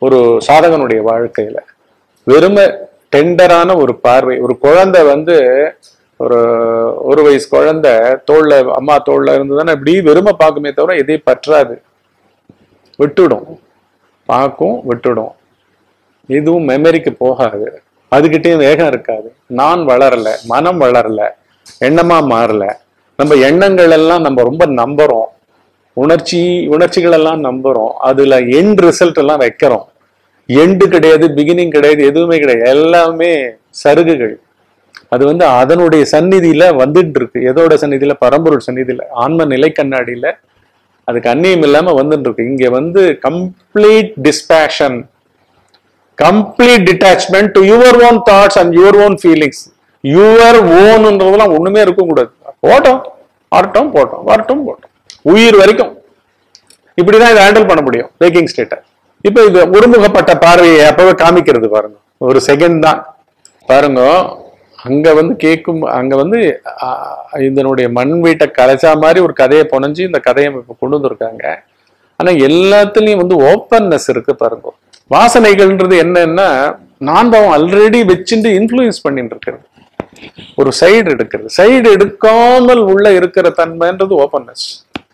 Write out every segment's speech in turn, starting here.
ஒரு சாதகனுடைய வாழ்க்கையில வெறுமை டெண்டரான ஒரு பார்வை ஒரு குழந்தை வந்து ஒரு ஒரு வயசு குழந்தை தோல்ல அம்மா தோல்ல இருந்ததுன்னா இப்படி வெறுமை பார்க்குமே தவிர எதையும் பற்றாது விட்டுடும் பார்க்கும் விட்டுடும் எதுவும் மெமரிக்கு போகாது அதுகிட்டயும் வேகம் இருக்காது நான் வளரல மனம் வளரல எண்ணமா மாறல நம்ம எண்ணங்கள் எல்லாம் நம்ம ரொம்ப நம்புறோம் உணர்ச்சி உணர்ச்சிகள் எல்லாம் நம்புறோம் அதுல எண்ட் ரிசல்ட் எல்லாம் வைக்கிறோம் எண்டு கிடையாது பிகினிங் கிடையாது எதுவுமே கிடையாது எல்லாமே சருகுகள் அது வந்து அதனுடைய சந்நிதியில வந்துட்டு இருக்கு எதோட சந்நிதியில பரம்பொருள் சந்நிதியில ஆன்ம நிலை கண்ணாடியில அதுக்கு அந்நியம் இல்லாம வந்துட்டு இருக்கு இங்க வந்து complete dispassion complete detachment to your own thoughts and your own feelings your ஓன்ன்றதெல்லாம் ஒண்ணுமே இருக்கக்கூடாது போட்டோம் வரட்டும் போட்டோம் வரட்டும் போட்டோம் உயிர் வரைக்கும் இப்படிதான் இதை ஹேண்டில் பண்ண முடியும் வேக்கிங் ஸ்டேட்டை இப்போ இது ஒருமுகப்பட்ட பார்வையை அப்பவே காமிக்கிறது பாருங்க ஒரு செகண்ட் தான் பாருங்க அங்க வந்து கேட்கும் அங்க வந்து ஆ, இதனுடைய மண் வீட்டை கலைச்சா மாதிரி ஒரு கதையை புனைஞ்சு இந்த கதையை இப்ப கொண்டு வந்திருக்காங்க ஆனா எல்லாத்துலயும் வந்து ஓப்பன்னஸ் இருக்கு பாருங்க வாசனைகள்ன்றது என்னன்னா நான் பாவம் ஆல்ரெடி வச்சுட்டு இன்ஃப்ளூயன்ஸ் பண்ணிட்டு இருக்கிறது ஒரு சைடு எடுக்கிறது சைடு எடுக்காமல் உள்ள இருக்கிற தன்மைன்றது openness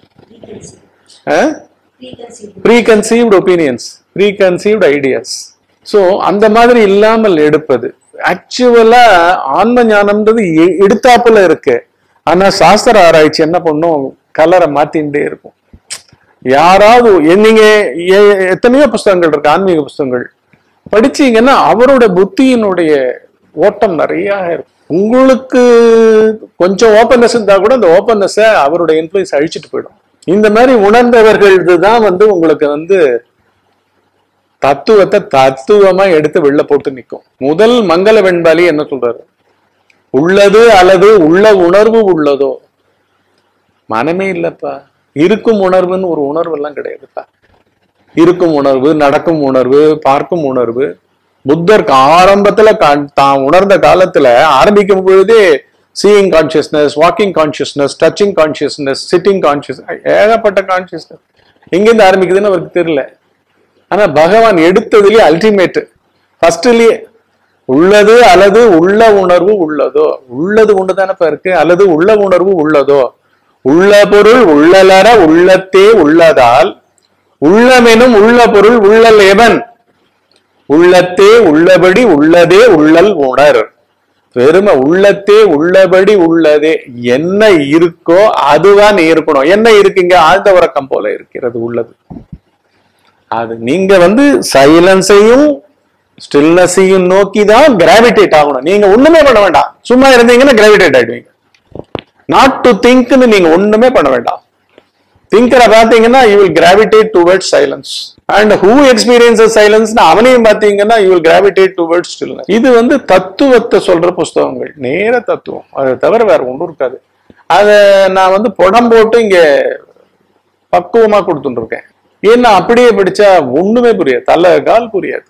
preconceived opinions preconceived ideas so அந்த மாதிரி இல்லாமல் எடுப்பது ஆக்சுவலா ஆன்ம ஞானம்ன்றது எ- எடுத்தாப்புல இருக்கு ஆனா சாஸ்திர ஆராய்ச்சி என்ன பண்ணும் கலரை மாத்தின்டே இருக்கும் யாராவது எ- நீங்க எ- எத்தனையோ புஸ்தகங்கள் இருக்கு ஆன்மீக புஸ்தகங்கள் படிச்சீங்கன்னா அவரோட புத்தியினுடைய ஓட்டம் நிறைய இருக்கும் உங்களுக்கு கொஞ்சம் ஓப்பன்னஸ் இருந்தா கூட அந்த ஓப்பன்னஸை அவருடைய இன்ஃப்ளூயன்ஸ் அழிச்சிட்டு போயிடும் இந்த மாதிரி உணர்ந்தவர்கள் தான் வந்து உங்களுக்கு வந்து தத்துவத்தை தத்துவமா எடுத்து வெளில போட்டு நிற்கும் முதல் மங்கள வெண்பாலி என்ன சொல்றாரு உள்ளது அல்லது உள்ள உணர்வு உள்ளதோ மனமே இல்லப்பா இருக்கும் உணர்வுன்னு ஒரு உணர்வு எல்லாம் கிடையாதுப்பா இருக்கும் உணர்வு நடக்கும் உணர்வு பார்க்கும் உணர்வு புத்தருக்கு ஆரம்பத்துல கா- தான் உணர்ந்த காலத்துல ஆரம்பிக்கும் பொழுதே seeing consciousness walking consciousness touching consciousness sitting conscious ஏகப்பட்ட கான்சியஸ்னஸ் எங்கேருந்து ஆரம்பிக்குதுன்னு அவருக்கு தெரியல ஆனா பகவான் எடுத்ததுலயே அல்டிமேட் ஃபர்ஸ்ட்லயே உள்ளது அல்லது உள்ள உணர்வு உள்ளதோ உள்ளது ஒண்ணுதானப்பா இருக்கு அல்லது உள்ள உணர்வு உள்ளதோ உள்ள பொருள் உள்ளலர உள்ளத்தே உள்ளதால் உள்ளமெனும் உள்ள பொருள் உள்ளல் எவன் உள்ளத்தே உள்ளபடி உள்ளதே உள்ளல் உணர் வெறுமை உள்ளத்தே உள்ளபடி உள்ளதே என்ன இருக்கோ அதுதான் நீ இருக்கணும் என்ன இருக்குங்க ஆழ்ந்த உறக்கம் போல இருக்கிறது உள்ளது அது நீங்க வந்து சைலன்ஸையும் ஸ்டில்னஸையும் நோக்கி தான் கிராவிடேட் ஆகணும் நீங்க ஒண்ணுமே பண்ண வேண்டாம் சும்மா இருந்தீங்கன்னா கிராவிடேட் ஆயிடுவீங்க நாட் டு திங்க்னு நீங்க ஒண்ணுமே பண்ண வேண்டாம் திங்கரை பார்த்தீங்கன்னா you will gravitate towards silence and who experiences silence அவனையும் பார்த்தீங்கன்னா you will gravitate towards stillness இது வந்து தத்துவத்தை சொல்ற புஸ்தகங்கள் நேர தத்துவம் அதை தவிர வேற ஒன்றும் இருக்காது அதை நான் வந்து புடம் போட்டு இங்க பக்குவமா கொடுத்துட்டு இருக்கேன் ஏன்னா அப்படியே படிச்சா ஒண்ணுமே புரியாது தலை கால் புரியாது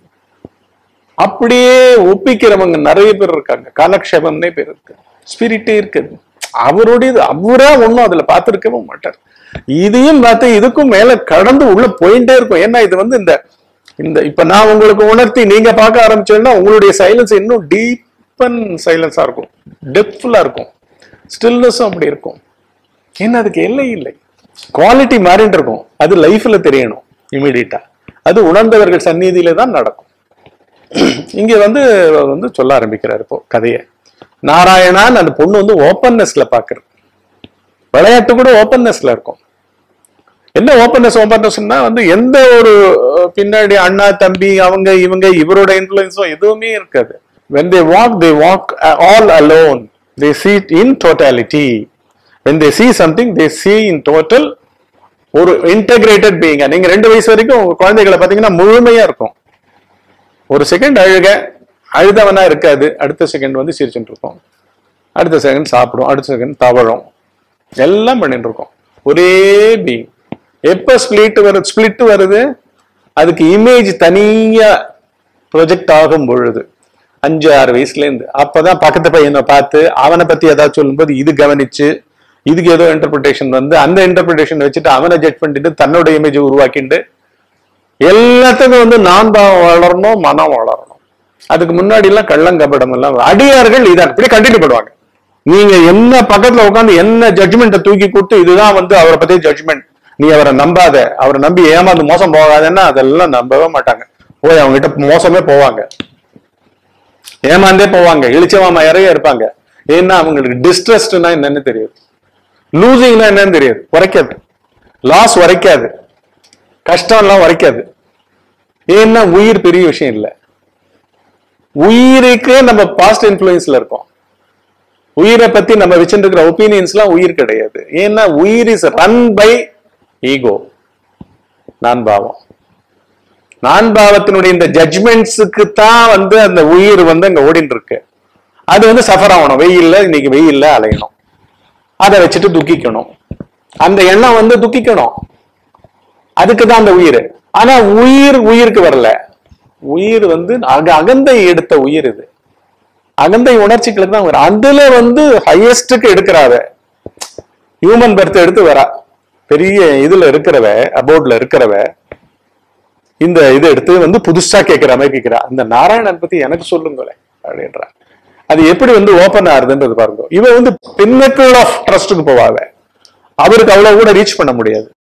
அப்படியே ஒப்பிக்கிறவங்க நிறைய பேர் இருக்காங்க காலக்ஷேபம்னே பேர் இருக்கு ஸ்பிரிட்டே இருக்குது அவருடையது அவரா ஒண்ணும் அதுல பார்த்திருக்கவே மாட்டார் இதையும் பார்த்து இதுக்கும் மேல கடந்து உள்ள போயிட்டே இருக்கும் ஏன்னா இது வந்து இந்த இந்த இப்ப நான் உங்களுக்கு உணர்த்தி நீங்க பார்க்க ஆரம்பிச்சோன்னா உங்களுடைய சைலன்ஸ் இன்னும் டீப்பன் சைலன்ஸா இருக்கும் டெப்த்ஃபுல்லா இருக்கும் ஸ்டில்னஸும் அப்படி இருக்கும் ஏன்னா அதுக்கு எல்லை இல்லை குவாலிட்டி மாறிட்டு இருக்கும் அது லைஃப்ல தெரியணும் இமீடியட்டா அது உணர்ந்தவர்கள் சந்நிதியில தான் நடக்கும் இங்க வந்து அவர் வந்து சொல்ல ஆரம்பிக்கிறார் இப்போ கதையை நாராயணான் அந்த பொண்ணு வந்து ஓப்பன்னஸ்ல பாக்குறது விளையாட்டு கூட ஓப்பன்னஸ்ல இருக்கும் என்ன ஓப்பன்னஸ் ஓப்பன்னஸ்னா வந்து எந்த ஒரு அஹ், பின்னாடி அண்ணா தம்பி அவங்க இவங்க இவரோட இன்ஃபுளுன்ஸோ எதுவுமே இருக்காது when they walk they walk uh, all alone they see it in totality when they see something they see in total ஒரு இன்டகிரேட்டட் பீயிங்க நீங்க ரெண்டு வயசு வரைக்கும் உங்க குழந்தைகளை பாத்தீங்கன்னா முழுமையா இருக்கும் ஒரு செகண்ட் அழுக அழுதவனா இருக்காது அடுத்த செகண்ட் வந்து சிரிச்சுட்டு இருக்கும் அடுத்த செகண்ட் சாப்பிடும் அடுத்த செகண்ட் தவழும் எல்லாம் பண்ணிட்டு இருக்கோம் ஒரே பீங் எப்ப ஸ்பிளிட் வருது ஸ்பிளிட் வருது அதுக்கு இமேஜ் தனியா ப்ரொஜெக்ட் ஆகும் பொழுது அஞ்சு ஆறு வயசுல இருந்து அப்பதான் பக்கத்து பையனை பார்த்து அவனை பத்தி ஏதாவது சொல்லும்போது இது கவனிச்சு இதுக்கு ஏதோ இன்டர்பிரிட்டேஷன் வந்து அந்த இன்டர்பிரிட்டேஷன் வச்சுட்டு அவனை ஜட்ஜ் பண்ணிட்டு தன்னோட இமேஜ் உருவாக்கிட்டு எல்லாத்துக்கும் வந்து நான் பாவம் வளரணும் மனம் வளரணும் அதுக்கு முன்னாடி எல்லாம் கள்ளங்கபடம் எல்லாம் அடியார்கள் இதை அப்படி கண்டினியூ பண்ணுவாங்க நீங்க என்ன பக்கத்துல உட்காந்து என்ன ஜட்ஜ்மெண்ட்டை தூக்கி கொடுத்து இதுதான் வந்து அவரை பத்தி ஜட்ஜ்மெண்ட் நீ அவரை நம்பாத அவரை நம்பி ஏமாந்து மோசம் போகாதன்னா அதெல்லாம் நம்பவே மாட்டாங்க போய் அவங்க கிட்ட மோசமே போவாங்க ஏமாந்தே போவாங்க இழிச்சவாம இறைய இருப்பாங்க ஏன்னா அவங்களுக்கு டிஸ்ட்ரெஸ்ட்னா என்னன்னு தெரியாது லூசிங்னா என்னன்னு தெரியாது உரைக்காது லாஸ் உரைக்காது கஷ்டம்லாம் உரைக்காது ஏன்னா உயிர் பெரிய விஷயம் இல்லை உயிருக்கு நம்ம பாஸ்ட் இன்ஃபுளுன்ஸ்ல இருக்கோம் உயிரை பத்தி நம்ம வச்சுருக்கிற ஒப்பீனியன்ஸ்லாம் உயிர் கிடையாது ஏன்னா உயிர் இஸ் ரன் பை ஈகோ நான் பாவம் நான் பாவத்தினுடைய இந்த ஜட்ஜ்மெண்ட்ஸுக்கு தான் வந்து அந்த உயிர் வந்து அங்க ஓடிட்டு இருக்கு அது வந்து சஃபர் ஆகணும் வெயில்ல இன்னைக்கு வெயில்ல அலையணும் அதை வச்சுட்டு துக்கிக்கணும் அந்த எண்ணம் வந்து துக்கிக்கணும் அதுக்கு தான் அந்த உயிர் ஆனா உயிர் உயிருக்கு வரல உயிர் வந்து அக அகந்தை எடுத்த உயிர் இது அகந்தை உணர்ச்சிகளுக்கு தான் வரும் அதுல வந்து ஹையஸ்டுக்கு எடுக்கிறாவ ஹியூமன் பர்த் எடுத்து வரா பெரிய இதுல இருக்கிறவ அபோர்ட்ல இருக்கிறவ இந்த இதை எடுத்து வந்து புதுசா கேட்கிற மாதிரி கேட்கிறா அந்த நாராயணன் பத்தி எனக்கு சொல்லுங்களேன் அப்படின்றா அது எப்படி வந்து ஓபன் ஆகுதுன்றது பாருங்க இவ வந்து பின்னக்கிள் ஆஃப் ட்ரஸ்ட்டுக்கு போவாங்க அவருக்கு அவ்வளவு கூட ரீச் பண்ண முடியாது